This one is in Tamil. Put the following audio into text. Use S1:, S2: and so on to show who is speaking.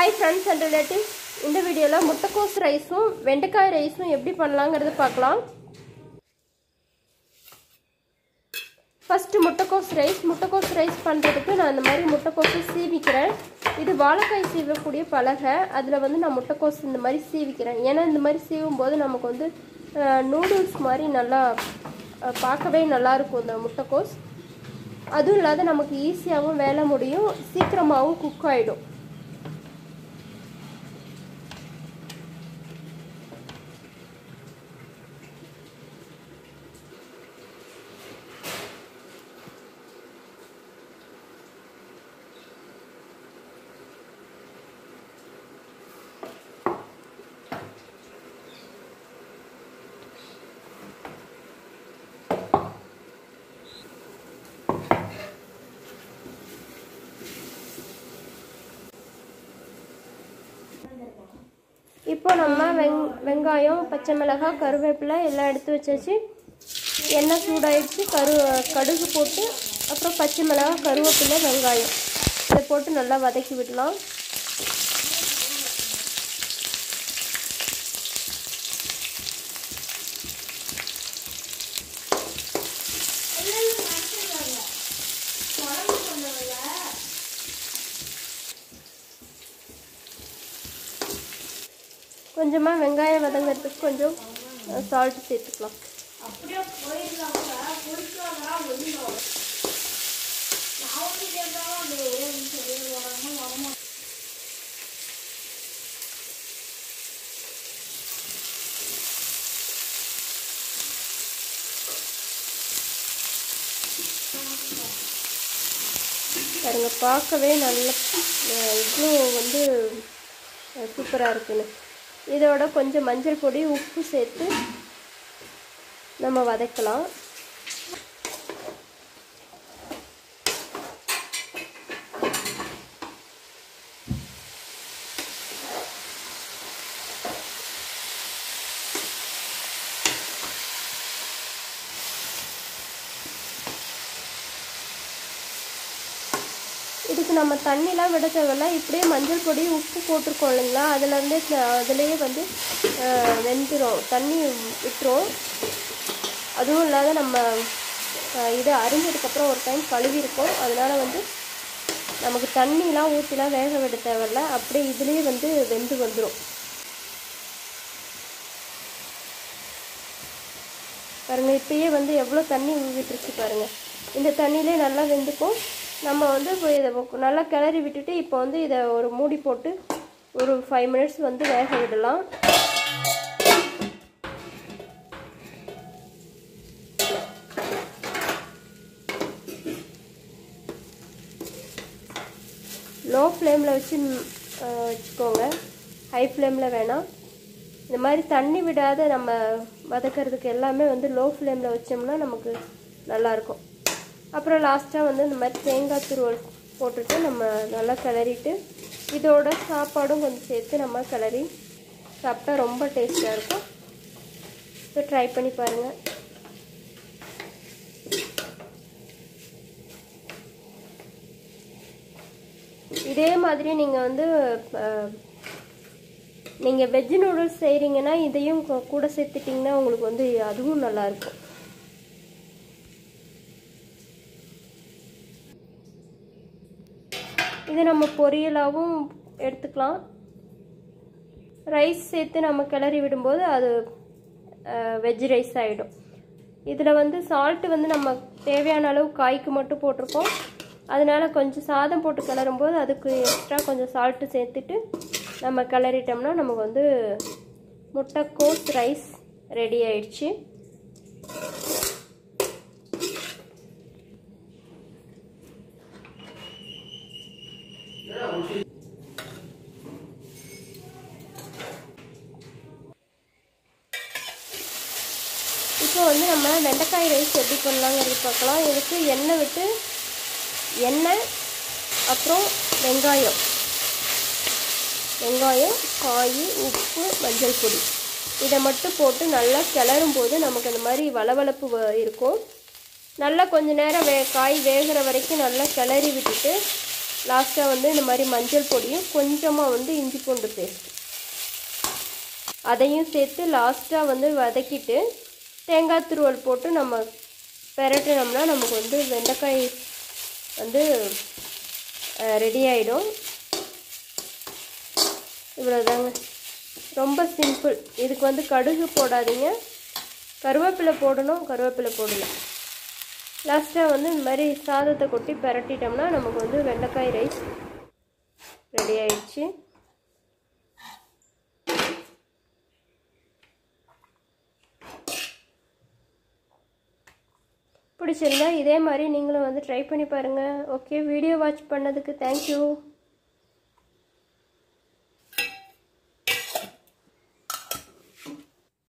S1: ஹாய் ஃப்ரெண்ட்ஸ் அண்ட் ரிலேட்டிவ்ஸ் இந்த வீடியோவில் முட்டைக்கோஸ் ரைஸும் வெண்டைக்காய் ரைஸும் எப்படி பண்ணலாங்கிறது பார்க்கலாம் ஃபஸ்ட்டு முட்டைக்கோஸ் ரைஸ் முட்டைக்கோஸ் ரைஸ் பண்ணுறதுக்கு நான் இந்த மாதிரி முட்டைக்கோஸை சீவிக்கிறேன் இது வாழைக்காய் சீவக்கூடிய பலகை அதில் வந்து நான் முட்டைக்கோஸ் இந்த மாதிரி சீவிக்கிறேன் ஏன்னா இந்த மாதிரி சீவும் போது நமக்கு வந்து நூடுல்ஸ் மாதிரி நல்லா அஹ், பார்க்கவே நல்லாயிருக்கும் இந்த முட்டைக்கோஸ் அதுவும் இல்லாத நமக்கு ஈஸியாகவும் வேலை முடியும் சீக்கிரமாகவும் குக் ஆகிடும் இப்போ நம்ம வெங் வெங்காயம் பச்சை மிளகாய் கருவேப்பிலை எல்லாம் எடுத்து வச்சாச்சு எண்ணெய் சூடாயிடுச்சு கரு கடுகு போட்டு அப்புறம் பச்சை மிளகாய் கருவேப்பிலை வெங்காயம் இதை போட்டு நல்லா வதக்கி விடலாம் கொஞ்சமாக வெங்காயம் வதங்கிறதுக்கு கொஞ்சம் சால்ட் சேர்த்துக்கலாம் பாருங்க பார்க்கவே நல்ல அஹ், இவ்வளோ வந்து சூப்பராக இருக்குன்னு இதோட கொஞ்சம் மஞ்சள் பொடி உப்பு சேர்த்து நம்ம வதக்கலாம் இதுக்கு நம்ம தண்ணிலாம் விட தேவையில்ல இப்படியே மஞ்சள் பொடி உப்பு போட்டிருக்கோம் இல்லைங்களா அதுலேருந்தே அதுலேயே வந்து அஹ், வெந்துடும் தண்ணி விட்டுரும் அதுவும் இல்லாத நம்ம அஹ், இதை அரிஞ்சதுக்கப்புறம் ஒரு டைம் கழுவி இருக்கோம் அதனால வந்து நமக்கு தண்ணிலாம் ஊற்றிலாம் வேக விட தேவையில்ல அப்படியே இதுலேயே வந்து வெந்து வந்துடும் பாருங்க இப்பயே வந்து எவ்வளோ தண்ணி விட்டுருச்சு பாருங்க இந்த தண்ணியிலே நல்லா வெந்துக்கும் நம்ம வந்து இப்போ இதை நல்லா கிளறி விட்டுட்டு இப்போ வந்து இதை ஒரு மூடி போட்டு ஒரு ஃபைவ் மினிட்ஸ் வந்து வேக விடலாம் லோ ஃப்ளேமில் வச்சு ம், அஹ், வச்சுக்கோங்க ஹை ஃப்ளேமில் வேணாம் இந்த மாதிரி தண்ணி விடாத நம்ம வதக்கிறதுக்கு எல்லாமே வந்து லோ ஃப்ளேமில் வச்சோம்னா நமக்கு நல்லாயிருக்கும் அப்புறம் லாஸ்ட்டாக வந்து இந்த மாதிரி தேங்காய் துருவல் போட்டுட்டு நம்ம நல்லா கிளறிட்டு இதோட சாப்பாடும் கொஞ்சம் சேர்த்து நம்ம கிளறி சாப்பிட்டா ரொம்ப டேஸ்ட்டாக இருக்கும் ஸோ ட்ரை பண்ணி பாருங்கள் இதே மாதிரி நீங்கள் வந்து நீங்கள் வெஜ் நூடுல்ஸ் செய்கிறீங்கன்னா இதையும் கூ- கூட சேர்த்துட்டிங்கன்னா உங்களுக்கு வந்து அதுவும் நல்லாயிருக்கும் இது நம்ம பொரியலாகவும் எடுத்துக்கலாம் ரைஸ் சேர்த்து நம்ம கிளறி விடும்போது அது வெஜ் ரைஸ் ஆகிடும் இதில் வந்து சால்ட்டு வந்து நம்ம தேவையான அளவு காய்க்கு மட்டும் போட்டிருக்கோம் அதனால கொஞ்சம் சாதம் போட்டு கிளறும் போது அதுக்கு எக்ஸ்ட்ரா கொஞ்சம் சால்ட்டு சேர்த்துட்டு நம்ம கிளறிட்டோம்னா நமக்கு வந்து முட்டைக்கோஸ் ரைஸ் ரெடி ஆயிடுச்சு இப்போ வந்து நம்ம வெண்டைக்காய் ரைஸ் எப்படி பண்ணலாங்கிறது பார்க்கலாம் இதுக்கு எண்ணெய் விட்டு எண்ணெய் அப்புறம் வெங்காயம் வெங்காயம் காய் உப்பு மஞ்சள் பொடி இதை மட்டும் போட்டு நல்லா கிளறும் போது நமக்கு அந்த மாதிரி வளவளப்பு வ- இருக்கும் நல்லா கொஞ்ச நேரம் வே காய் வேகிற வரைக்கும் நல்லா கிளறி விட்டுட்டு லாஸ்ட்டாக வந்து இந்த மாதிரி மஞ்சள் பொடியும் கொஞ்சமாக வந்து இஞ்சி பூண்டு பேஸ்ட் அதையும் சேர்த்து லாஸ்ட்டாக வந்து வதக்கிட்டு தேங்காய் துருவல் போட்டு நம்ம பெரட்டினோம்னா நமக்கு வந்து வெண்டைக்காய் வந்து ரெடி ஆகிடும் இவ்வளோதாங்க ரொம்ப சிம்பிள் இதுக்கு வந்து கடுகு போடாதீங்க கருவேப்பிலை போடணும் கருவேப்பிலை போடணும் லாஸ்ட்டாக வந்து இந்த மாதிரி சாதத்தை கொட்டி பெரட்டிட்டோம்னா நமக்கு வந்து வெண்டைக்காய் ரைஸ் ரெடி ஆயிடுச்சு பிடிச்சிருந்தா இதே மாதிரி நீங்களும் வந்து ட்ரை பண்ணி பாருங்கள் ஓகே வீடியோ வாட்ச் பண்ணதுக்கு தேங்க்யூ